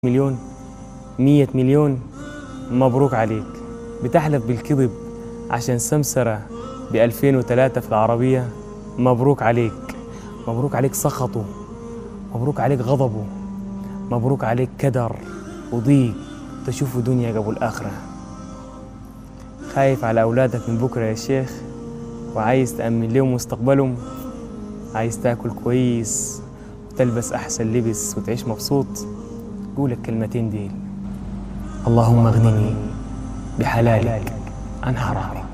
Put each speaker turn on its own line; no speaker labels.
مليون مية مليون مبروك عليك بتحلف بالكذب عشان سمسرة بألفين وثلاثة في العربية مبروك عليك مبروك عليك سخطه مبروك عليك غضبه مبروك عليك كدر وضيق تشوفوا دنيا قبل الآخرة خايف على أولادك من بكرة يا شيخ وعايز تأمن لهم مستقبلهم عايز تاكل كويس وتلبس أحسن لبس وتعيش مبسوط قول الكلمتين دي اللهم اغنني بحلالك عن حرامك